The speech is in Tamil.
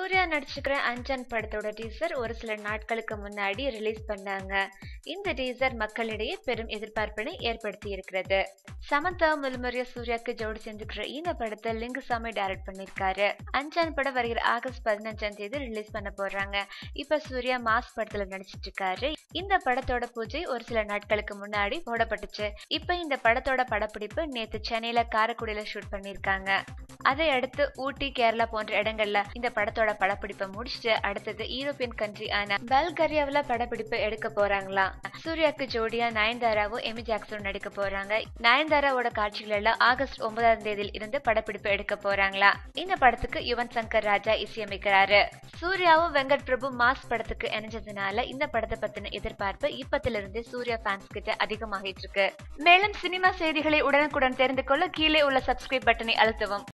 சூர்யா நடிச்சுக்கிற அஞ்சன் படத்தோட டீசர் ஒரு சில நாட்களுக்கு முன்னாடி ரிலீஸ் பண்ணாங்க இந்த டீசர் மக்களிடையே பெரும் எதிர்பார்ப்பினை ஏற்படுத்தி இருக்கிறது சமந்தா முல்முறையா சூர்யாக்கு ஜோடி செஞ்சுக்கிற இந்த படத்தை லிங்குசாமி டைரக்ட் பண்ணிருக்காரு அஞ்சான் படம் வருகிற ஆகஸ்ட் பதினஞ்சாம் தேதி ரிலீஸ் பண்ண போறாங்க இப்ப சூர்யா மாஸ் படத்துல நடிச்சிட்டு இருக்காரு இந்த படத்தோட பூஜை ஒரு சில நாட்களுக்கு முன்னாடி போடப்பட்டுச்சு இப்ப இந்த படத்தோட படப்பிடிப்பு நேத்து சென்னையில காரைக்குடியில ஷூட் பண்ணிருக்காங்க அதை அடுத்து ஊட்டி கேரளா போன்ற இடங்கள்ல இந்த படத்தோட படப்பிடிப்பை முடிச்சுட்டு அடுத்தது யூரோப்பியன் கண்ட்ரி ஆன பல்கரியாவில படப்பிடிப்பு எடுக்க போறாங்களாம் சூர்யாக்கு ஜோடியா நயன்தாராவும் எமி ஜாக்சனும் நடிக்க போறாங்க நயன்தாராவோட காட்சிகள் எல்லாம் ஆகஸ்ட் ஒன்பதாம் தேதியில் இருந்து படப்பிடிப்பு எடுக்க போறாங்களா இந்த படத்துக்கு யுவன் சங்கர் ராஜா இசையமைக்கிறாரு சூர்யாவும் வெங்கட் பிரபு மாஸ் படத்துக்கு இணைஞ்சதுனால இந்த படத்தை பத்தின எதிர்பார்ப்பு இப்பத்துல இருந்தே சூர்யா ஃபேன்ஸ் கிட்ட அதிகமாகிட்டு இருக்கு மேலும் சினிமா செய்திகளை உடனுக்குடன் தெரிந்து கொள்ள கீழே உள்ள சப்ஸ்கிரைப் பட்டனை அழுத்தவும்